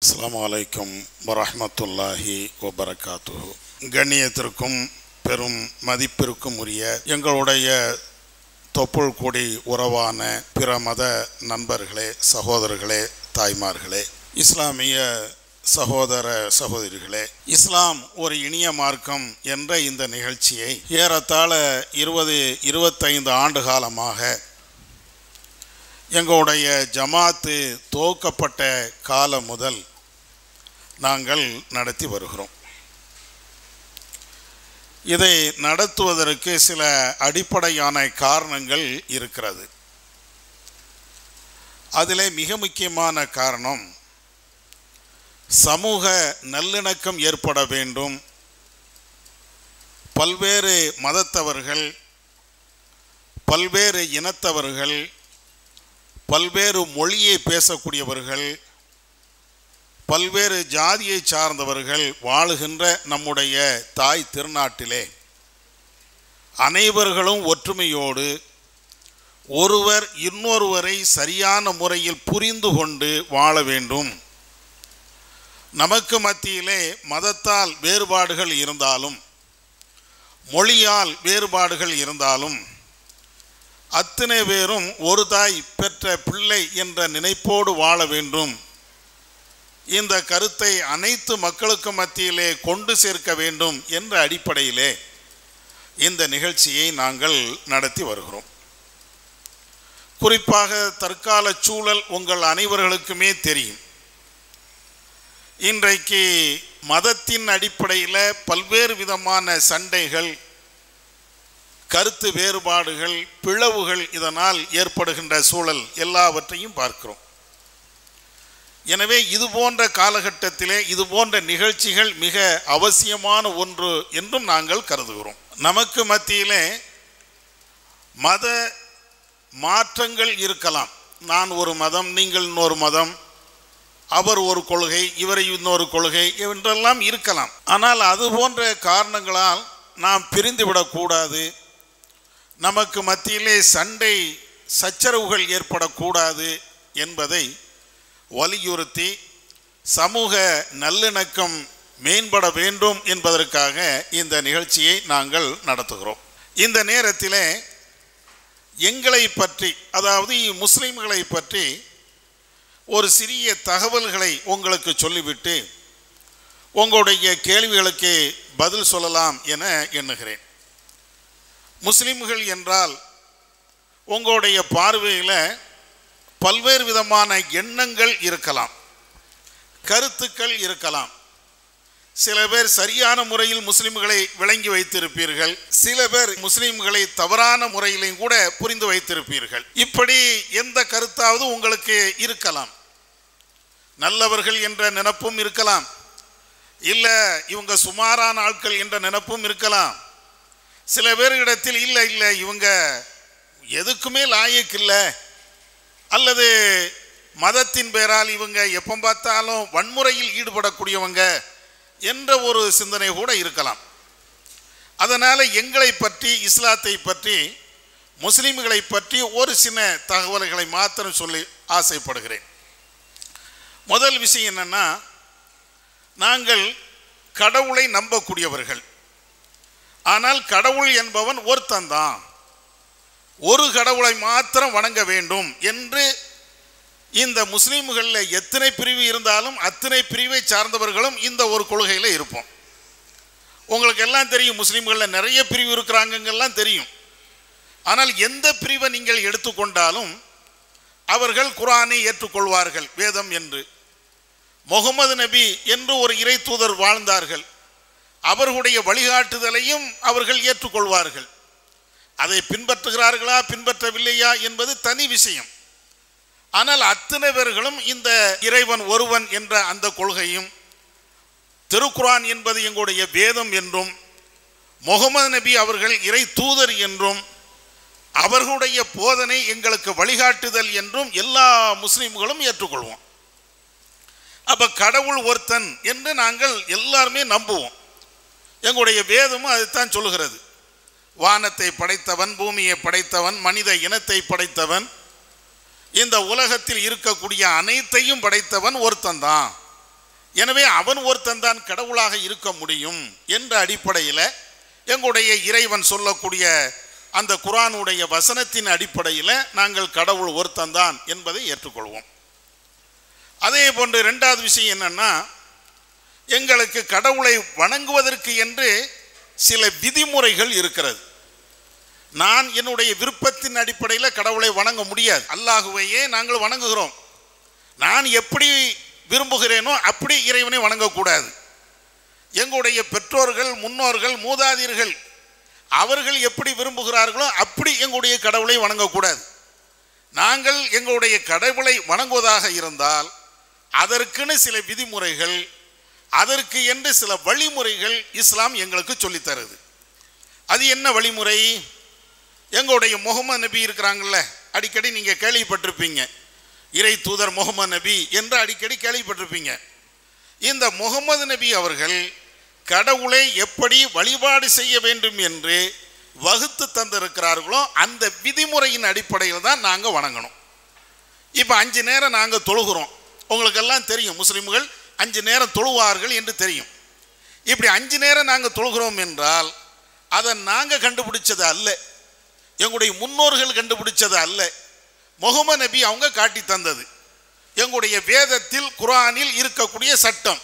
அஸ்ஸலாமு அலைக்கும் வரஹ்மத்துல்லாஹி வபரகாத்துஹு கண்ணியத்திற்கும் பெரும் மதிப்பிற்கும் உரிய எங்களுடைய தொப்புள் கொடி உறவான பிற மத நண்பர்களே சகோதரர்களே தாய்மார்களே இஸ்லாமிய சகோதர சகோதரிகளே இஸ்லாம் ஒரு இனிய மார்க்கம் என்ற இந்த நிகழ்ச்சியை ஏறத்தாழ இருபது இருபத்தைந்து ஆண்டு காலமாக எங்களுடைய ஜமாத்து துவக்கப்பட்ட காலம் முதல் நாங்கள் நடத்தி வருகிறோம் இதை நடத்துவதற்கு சில அடிப்படையான காரணங்கள் இருக்கிறது அதிலே மிக முக்கியமான காரணம் சமூக நல்லிணக்கம் ஏற்பட வேண்டும் பல்வேறு மதத்தவர்கள் பல்வேறு இனத்தவர்கள் பல்வேறு மொழியை பேசக்கூடியவர்கள் பல்வேறு ஜாதியை சார்ந்தவர்கள் வாழுகின்ற நம்முடைய தாய் திருநாட்டிலே அனைவர்களும் ஒற்றுமையோடு ஒருவர் இன்னொருவரை சரியான முறையில் புரிந்து கொண்டு வாழ வேண்டும் நமக்கு மத்தியிலே மதத்தால் வேறுபாடுகள் இருந்தாலும் மொழியால் வேறுபாடுகள் இருந்தாலும் அத்தனை பேரும் ஒரு தாய் பெற்ற பிள்ளை என்ற நினைப்போடு வாழ வேண்டும் இந்த கருத்தை அனைத்து மக்களுக்கு மத்தியிலே கொண்டு சேர்க்க வேண்டும் என்ற அடிப்படையிலே இந்த நிகழ்ச்சியை நாங்கள் நடத்தி வருகிறோம் குறிப்பாக தற்கால சூழல் உங்கள் அனைவர்களுக்குமே தெரியும் இன்றைக்கு மதத்தின் அடிப்படையில் பல்வேறு விதமான சண்டைகள் கருத்து வேறுபாடுகள் பிளவுகள் இதனால் ஏற்படுகின்ற சூழல் எல்லாவற்றையும் பார்க்கிறோம் எனவே இது போன்ற காலகட்டத்திலே இது போன்ற நிகழ்ச்சிகள் மிக அவசியமான ஒன்று என்றும் நாங்கள் கருதுகிறோம் நமக்கு மத்தியிலே மத மாற்றங்கள் இருக்கலாம் நான் ஒரு மதம் நீங்கள் இன்னொரு மதம் அவர் ஒரு கொள்கை இவரை இன்னொரு கொள்கை என்றெல்லாம் இருக்கலாம் ஆனால் அது போன்ற காரணங்களால் நாம் பிரிந்துவிடக்கூடாது நமக்கு மத்தியிலே சண்டை சச்சரவுகள் ஏற்படக்கூடாது என்பதை வலியுறுத்தி சமூக நல்லிணக்கம் மேம்பட வேண்டும் என்பதற்காக இந்த நிகழ்ச்சியை நாங்கள் நடத்துகிறோம் இந்த நேரத்திலே எங்களை பற்றி அதாவது முஸ்லிம்களை பற்றி ஒரு சிறிய தகவல்களை உங்களுக்கு சொல்லிவிட்டு உங்களுடைய கேள்விகளுக்கு பதில் சொல்லலாம் என எண்ணுகிறேன் முஸ்லிம்கள் என்றால் உங்களுடைய பார்வையில் பல்வேறு விதமான எண்ணங்கள் இருக்கலாம் கருத்துக்கள் இருக்கலாம் சில பேர் சரியான முறையில் முஸ்லிம்களை விளங்கி வைத்திருப்பீர்கள் சில பேர் முஸ்லிம்களை தவறான முறையிலையும் கூட புரிந்து வைத்திருப்பீர்கள் இப்படி எந்த கருத்தாவது உங்களுக்கு இருக்கலாம் நல்லவர்கள் என்ற நினப்பும் இருக்கலாம் இல்லை இவங்க சுமாரான ஆட்கள் என்ற நினப்பும் இருக்கலாம் சில பேர்களிடத்தில் இல்லை இல்லை இவங்க எதுக்குமே லாயக்கு இல்லை அல்லது மதத்தின் பேரால் இவங்க எப்போ பார்த்தாலும் வன்முறையில் ஈடுபடக்கூடியவங்க என்ற ஒரு சிந்தனை கூட இருக்கலாம் அதனால் எங்களை பற்றி இஸ்லாத்தை பற்றி முஸ்லீம்களை பற்றி ஒரு சின்ன தகவல்களை மாத்திரம் சொல்லி ஆசைப்படுகிறேன் முதல் விஷயம் என்னென்னா நாங்கள் கடவுளை நம்பக்கூடியவர்கள் ஆனால் கடவுள் என்பவன் ஒருத்தந்தான் ஒரு கடவுளை மாத்திரம் வணங்க வேண்டும் என்று இந்த முஸ்லீம்களில் எத்தனை பிரிவு இருந்தாலும் அத்தனை பிரிவை சார்ந்தவர்களும் இந்த ஒரு கொள்கையில் இருப்போம் உங்களுக்கு எல்லாம் தெரியும் முஸ்லீம்களில் நிறைய பிரிவு இருக்கிறாங்கங்கெல்லாம் தெரியும் ஆனால் எந்த பிரிவை நீங்கள் எடுத்துக்கொண்டாலும் அவர்கள் குரானை ஏற்றுக்கொள்வார்கள் வேதம் என்று முகமது நபி என்று ஒரு இறை தூதர் வாழ்ந்தார்கள் அவர்களுடைய வழிகாட்டுதலையும் அவர்கள் ஏற்றுக்கொள்வார்கள் அதை பின்பற்றுகிறார்களா பின்பற்றவில்லையா என்பது தனி விஷயம் ஆனால் அத்தனை பேர்களும் இந்த இறைவன் ஒருவன் என்ற அந்த கொள்கையும் திருக்குரான் என்பது எங்களுடைய வேதம் என்றும் முகமது நபி அவர்கள் இறை தூதர் என்றும் அவர்களுடைய போதனை எங்களுக்கு வழிகாட்டுதல் என்றும் எல்லா முஸ்லீம்களும் ஏற்றுக்கொள்வோம் அப்போ கடவுள் ஒருத்தன் என்று நாங்கள் எல்லாருமே நம்புவோம் எங்களுடைய வேதமும் அதைத்தான் சொல்லுகிறது வானத்தை படைத்தவன் பூமியை படைத்தவன் மனித இனத்தை படைத்தவன் இந்த உலகத்தில் இருக்கக்கூடிய அனைத்தையும் படைத்தவன் ஒருத்தன் தான் எனவே அவன் ஒருத்தன் தான் கடவுளாக இருக்க முடியும் என்ற அடிப்படையில் எங்களுடைய இறைவன் சொல்லக்கூடிய அந்த குரானுடைய வசனத்தின் அடிப்படையில் நாங்கள் கடவுள் ஒருத்தன் தான் என்பதை ஏற்றுக்கொள்வோம் அதே போன்று ரெண்டாவது விஷயம் என்னன்னா எங்களுக்கு கடவுளை வணங்குவதற்கு என்று சில விதிமுறைகள் இருக்கிறது நான் என்னுடைய விருப்பத்தின் அடிப்படையில் கடவுளை வணங்க முடியாது அல்லாஹுவையே நாங்கள் வணங்குகிறோம் நான் எப்படி விரும்புகிறேனோ அப்படி இறைவனை வணங்கக்கூடாது எங்களுடைய பெற்றோர்கள் முன்னோர்கள் மூதாதையர்கள் அவர்கள் எப்படி விரும்புகிறார்களோ அப்படி எங்களுடைய கடவுளை வணங்கக்கூடாது நாங்கள் எங்களுடைய கடவுளை வணங்குவதாக இருந்தால் அதற்குன்னு சில விதிமுறைகள் அதற்கு என்று சில வழிமுறைகள் இஸ்லாம் எங்களுக்கு சொல்லித் தருது அது என்ன வழிமுறை எங்களுடைய முகமது நபி இருக்கிறாங்கல்ல அடிக்கடி நீங்கள் கேள்விப்பட்டிருப்பீங்க இறை தூதர் முகமது நபி என்று அடிக்கடி கேள்விப்பட்டிருப்பீங்க இந்த முகமது நபி அவர்கள் கடவுளை எப்படி வழிபாடு செய்ய வேண்டும் என்று வகுத்து தந்திருக்கிறார்களோ அந்த விதிமுறையின் அடிப்படையில் தான் நாங்கள் வணங்கணும் இப்போ அஞ்சு நேரம் நாங்கள் தொழுகிறோம் உங்களுக்கெல்லாம் தெரியும் முஸ்லிம்கள் அஞ்சு நேரம் தொழுவார்கள் என்று தெரியும் இப்படி அஞ்சு நேரம் நாங்கள் தொழுகிறோம் என்றால் அதை நாங்கள் கண்டுபிடிச்சது அல்ல எங்களுடைய முன்னோர்கள் கண்டுபிடிச்சது அல்ல முகமது நபி அவங்க காட்டி தந்தது எங்களுடைய வேதத்தில் குரானில் இருக்கக்கூடிய சட்டம்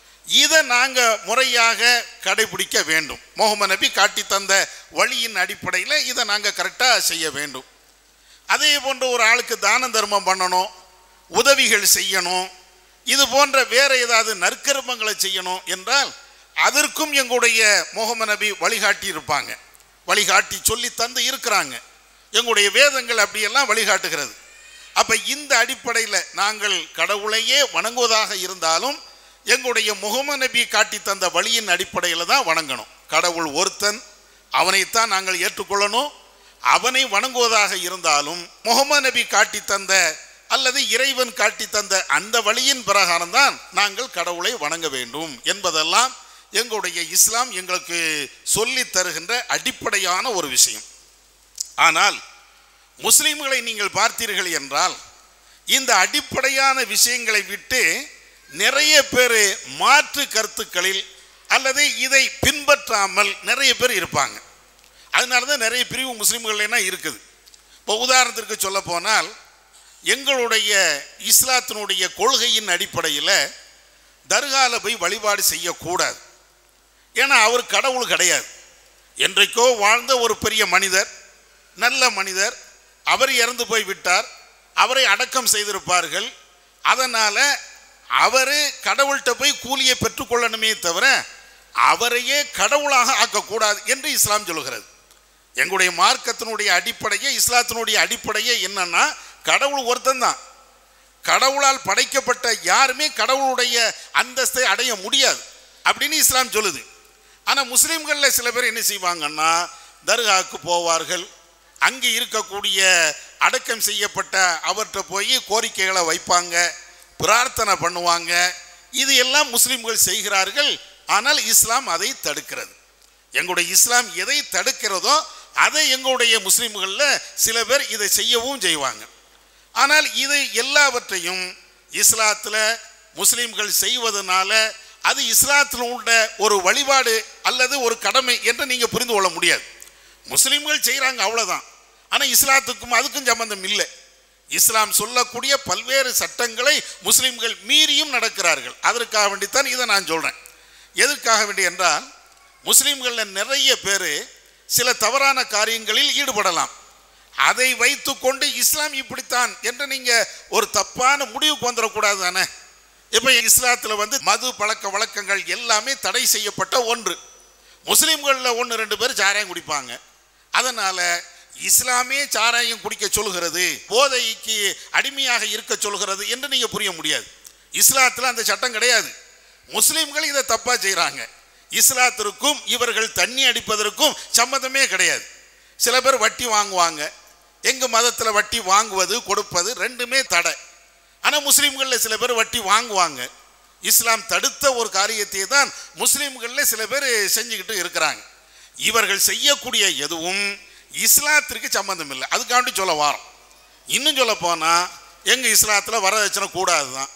இதை நாங்கள் முறையாக கடைபிடிக்க வேண்டும் முகமது நபி காட்டி தந்த வழியின் அடிப்படையில் இதை நாங்கள் கரெக்டாக செய்ய வேண்டும் அதே போன்று ஒரு ஆளுக்கு தான தர்மம் பண்ணணும் உதவிகள் செய்யணும் இது போன்ற வேற ஏதாவது நற்கர்மங்களை செய்யணும் என்றால் அதற்கும் எங்களுடைய முகமது நபி வழிகாட்டி இருப்பாங்க வழிகாட்டி சொல்லி தந்து இருக்கிறாங்க எங்களுடைய வேதங்கள் அப்படியெல்லாம் வழிகாட்டுகிறது அப்ப இந்த அடிப்படையில் நாங்கள் கடவுளையே வணங்குவதாக இருந்தாலும் எங்களுடைய முகமது நபி காட்டி தந்த வழியின் அடிப்படையில் தான் வணங்கணும் கடவுள் ஒருத்தன் அவனைத்தான் நாங்கள் ஏற்றுக்கொள்ளணும் அவனை வணங்குவதாக இருந்தாலும் முகமது நபி காட்டி தந்த அல்லது இறைவன் காட்டி தந்த அந்த வழியின் பிரகாரம் தான் நாங்கள் கடவுளை வணங்க வேண்டும் என்பதெல்லாம் எங்களுடைய இஸ்லாம் எங்களுக்கு சொல்லி தருகின்ற அடிப்படையான ஒரு விஷயம் ஆனால் முஸ்லிம்களை நீங்கள் பார்த்தீர்கள் என்றால் இந்த அடிப்படையான விஷயங்களை விட்டு நிறைய பேர் மாற்று கருத்துக்களில் அல்லது இதை பின்பற்றாமல் நிறைய பேர் இருப்பாங்க அதனால தான் நிறைய பிரிவு முஸ்லீம்கள்லாம் இருக்குது இப்போ உதாரணத்திற்கு சொல்ல போனால் எங்களுடைய இஸ்லாத்தினுடைய கொள்கையின் அடிப்படையில் தர்கால போய் வழிபாடு செய்யக்கூடாது ஏன்னா அவர் கடவுள் கிடையாது என்றைக்கோ வாழ்ந்த ஒரு பெரிய மனிதர் நல்ல மனிதர் அவர் இறந்து போய் விட்டார் அவரை அடக்கம் செய்திருப்பார்கள் அதனால் அவர் கடவுள்கிட்ட போய் கூலியை பெற்றுக்கொள்ளணுமே தவிர அவரையே கடவுளாக ஆக்கக்கூடாது என்று இஸ்லாம் சொல்கிறது எங்களுடைய மார்க்கத்தினுடைய அடிப்படையே இஸ்லாத்தினுடைய அடிப்படையே என்னன்னா கடவுள் ஒருத்தன் தான் கடவுளால் படைக்கப்பட்ட யாருமே கடவுளுடைய அந்தஸ்தை அடைய முடியாது அப்படின்னு இஸ்லாம் சொல்லுது ஆனால் முஸ்லீம்களில் சில பேர் என்ன செய்வாங்கன்னா தர்காவுக்கு போவார்கள் அங்கே இருக்கக்கூடிய அடக்கம் செய்யப்பட்ட அவர்கிட்ட போய் கோரிக்கைகளை வைப்பாங்க பிரார்த்தனை பண்ணுவாங்க இது எல்லாம் முஸ்லீம்கள் செய்கிறார்கள் ஆனால் இஸ்லாம் அதை தடுக்கிறது எங்களுடைய இஸ்லாம் எதை தடுக்கிறதோ அதை எங்களுடைய முஸ்லீம்களில் சில பேர் இதை செய்யவும் செய்வாங்க ஆனால் இது எல்லாவற்றையும் இஸ்லாத்தில் முஸ்லீம்கள் செய்வதனால அது இஸ்லாத்தில் உள்ள ஒரு வழிபாடு அல்லது ஒரு கடமை என்று நீங்கள் புரிந்து கொள்ள முடியாது முஸ்லீம்கள் செய்கிறாங்க அவ்வளோதான் ஆனால் இஸ்லாத்துக்கும் அதுக்கும் சம்பந்தம் இல்லை இஸ்லாம் சொல்லக்கூடிய பல்வேறு சட்டங்களை முஸ்லீம்கள் மீறியும் நடக்கிறார்கள் அதற்காக வேண்டித்தான் இதை நான் சொல்கிறேன் எதற்காக வேண்டி என்றால் முஸ்லீம்களில் நிறைய பேர் சில தவறான காரியங்களில் ஈடுபடலாம் அதை வைத்துக்கொண்டு இஸ்லாம் இப்படித்தான் என்று நீங்கள் ஒரு தப்பான முடிவுக்கு வந்துடக்கூடாது தானே இப்போ இஸ்லாத்தில் வந்து மது பழக்க வழக்கங்கள் எல்லாமே தடை செய்யப்பட்ட ஒன்று முஸ்லீம்களில் ஒன்று ரெண்டு பேர் சாராயம் குடிப்பாங்க அதனால் இஸ்லாமே சாராயம் குடிக்க சொல்கிறது போதைக்கு அடிமையாக இருக்க சொல்கிறது என்று நீங்கள் புரிய முடியாது இஸ்லாத்தில் அந்த சட்டம் கிடையாது முஸ்லீம்கள் இதை தப்பாக செய்கிறாங்க இஸ்லாத்திற்கும் இவர்கள் தண்ணி அடிப்பதற்கும் சம்மந்தமே கிடையாது சில பேர் வட்டி வாங்குவாங்க எங்கள் மதத்தில் வட்டி வாங்குவது கொடுப்பது ரெண்டுமே தடை ஆனால் முஸ்லீம்களில் சில பேர் வட்டி வாங்குவாங்க இஸ்லாம் தடுத்த ஒரு காரியத்தை தான் முஸ்லீம்களில் சில பேர் செஞ்சுக்கிட்டு இருக்கிறாங்க இவர்கள் செய்யக்கூடிய எதுவும் இஸ்லாத்திற்கு சம்பந்தம் இல்லை அதுக்காண்டி சொல்ல வாரோம் இன்னும் சொல்ல போனால் எங்கள் இஸ்லாத்தில் வரதட்சணை கூடாது தான்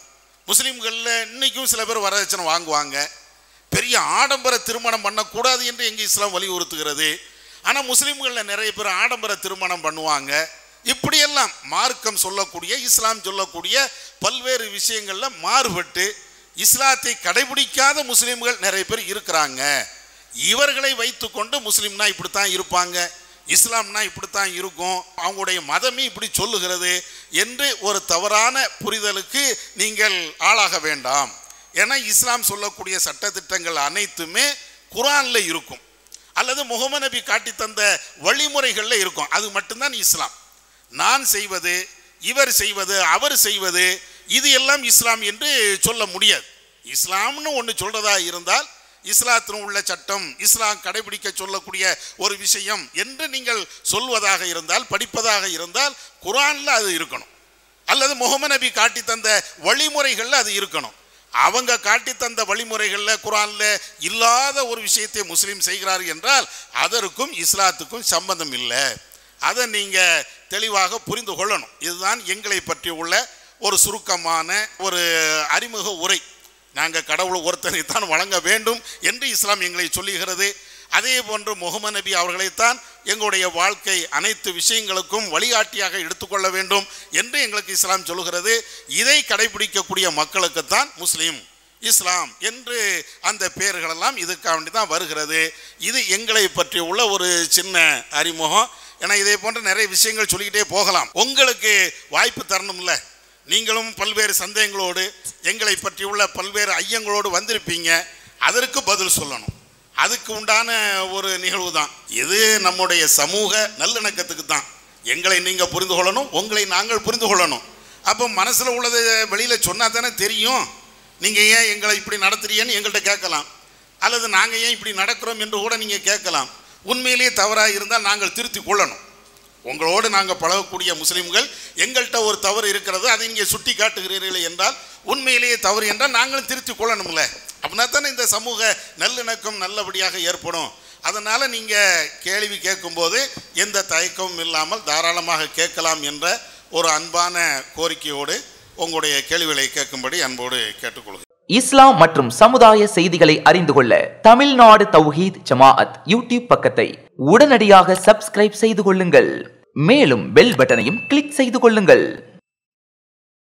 முஸ்லீம்களில் இன்னைக்கும் சில பேர் வரதட்சணை வாங்குவாங்க பெரிய ஆடம்பர திருமணம் பண்ணக்கூடாது என்று எங்கள் இஸ்லாம் வலியுறுத்துகிறது ஆனால் முஸ்லீம்களில் நிறைய பேர் ஆடம்பர திருமணம் பண்ணுவாங்க இப்படியெல்லாம் மார்க்கம் சொல்லக்கூடிய இஸ்லாம் சொல்லக்கூடிய பல்வேறு விஷயங்களில் மாறுபட்டு இஸ்லாத்தை கடைபிடிக்காத முஸ்லீம்கள் நிறைய பேர் இருக்கிறாங்க இவர்களை வைத்துக்கொண்டு முஸ்லீம்னா இப்படித்தான் இருப்பாங்க இஸ்லாம்னா இப்படித்தான் இருக்கும் அவங்களுடைய மதமே இப்படி சொல்லுகிறது என்று ஒரு தவறான புரிதலுக்கு நீங்கள் ஆளாக வேண்டாம் ஏன்னா இஸ்லாம் சொல்லக்கூடிய சட்டத்திட்டங்கள் அனைத்துமே குரான்ல இருக்கும் அல்லது முகமது நபி காட்டி தந்த வழிமுறைகளில் இருக்கும் அது மட்டும்தான் இஸ்லாம் நான் செய்வது இவர் செய்வது அவர் செய்வது இது எல்லாம் இஸ்லாம் என்று சொல்ல முடியாது இஸ்லாம்னு ஒன்று சொல்றதா இருந்தால் இஸ்லாத்தின் உள்ள சட்டம் இஸ்லாம் கடைபிடிக்க சொல்லக்கூடிய ஒரு விஷயம் என்று நீங்கள் சொல்வதாக இருந்தால் படிப்பதாக இருந்தால் குரான்ல அது இருக்கணும் அல்லது முகமது நபி காட்டி தந்த வழிமுறைகளில் அது இருக்கணும் அவங்க காட்டி தந்த வழிமுறைகளில் குரான்ல இல்லாத ஒரு விஷயத்தை முஸ்லீம் செய்கிறார் என்றால் அதற்கும் இஸ்லாத்துக்கும் சம்பந்தம் இல்லை அதை நீங்கள் தெளிவாக புரிந்து கொள்ளணும் இதுதான் எங்களை பற்றி உள்ள ஒரு சுருக்கமான ஒரு அறிமுக உரை நாங்கள் கடவுள் ஒருத்தனைத்தான் வழங்க வேண்டும் என்று இஸ்லாம் எங்களை சொல்லுகிறது அதே போன்று முகமது நபி அவர்களைத்தான் எங்களுடைய வாழ்க்கை அனைத்து விஷயங்களுக்கும் வழிகாட்டியாக எடுத்துக்கொள்ள வேண்டும் என்று எங்களுக்கு இஸ்லாம் சொல்லுகிறது இதை கடைபிடிக்கக்கூடிய மக்களுக்குத்தான் முஸ்லீம் இஸ்லாம் என்று அந்த பெயர்களெல்லாம் இதுக்காக வேண்டி தான் வருகிறது இது எங்களை பற்றி உள்ள ஒரு சின்ன அறிமுகம் ஏன்னா இதே போன்ற நிறைய விஷயங்கள் சொல்லிக்கிட்டே போகலாம் உங்களுக்கு வாய்ப்பு தரணும்ல நீங்களும் பல்வேறு சந்தேகங்களோடு எங்களை பற்றி உள்ள பல்வேறு ஐயங்களோடு வந்திருப்பீங்க அதற்கு பதில் சொல்லணும் அதுக்கு உண்டான ஒரு நிகழ்வு தான் இது நம்முடைய சமூக நல்லிணக்கத்துக்கு தான் எங்களை நீங்கள் புரிந்து கொள்ளணும் உங்களை நாங்கள் புரிந்து கொள்ளணும் அப்போ மனசில் உள்ளதை வெளியில் சொன்னால் தானே தெரியும் நீங்கள் ஏன் எங்களை இப்படி நடத்துறீங்கன்னு எங்கள்கிட்ட கேட்கலாம் அல்லது நாங்கள் ஏன் இப்படி நடக்கிறோம் என்று கூட நீங்கள் கேட்கலாம் உண்மையிலேயே தவறாக இருந்தால் நாங்கள் திருத்தி கொள்ளணும் உங்களோடு நாங்கள் பழகக்கூடிய முஸ்லீம்கள் எங்கள்கிட்ட ஒரு தவறு இருக்கிறது அதை நீங்கள் சுட்டி காட்டுகிறீர்கள் என்றால் உண்மையிலேயே தவறு என்றால் நாங்களும் திருத்தி கொள்ளணும்ல அப்படின்னா தானே இந்த சமூக நல்லிணக்கம் நல்லபடியாக ஏற்படும் அதனால் நீங்கள் கேள்வி கேட்கும்போது எந்த தயக்கமும் இல்லாமல் தாராளமாக கேட்கலாம் என்ற ஒரு அன்பான கோரிக்கையோடு உங்களுடைய கேள்விகளை கேட்கும்படி அன்போடு கேட்டுக்கொள்கிறேன் இஸ்லாம் மற்றும் சமுதாய செய்திகளை அறிந்து கொள்ள தமிழ்நாடு தௌஹீத் ஜமாஅத் யூடியூப் பக்கத்தை உடனடியாக சப்ஸ்கிரைப் செய்து கொள்ளுங்கள் மேலும் பெல் பட்டனையும் கிளிக் செய்து கொள்ளுங்கள்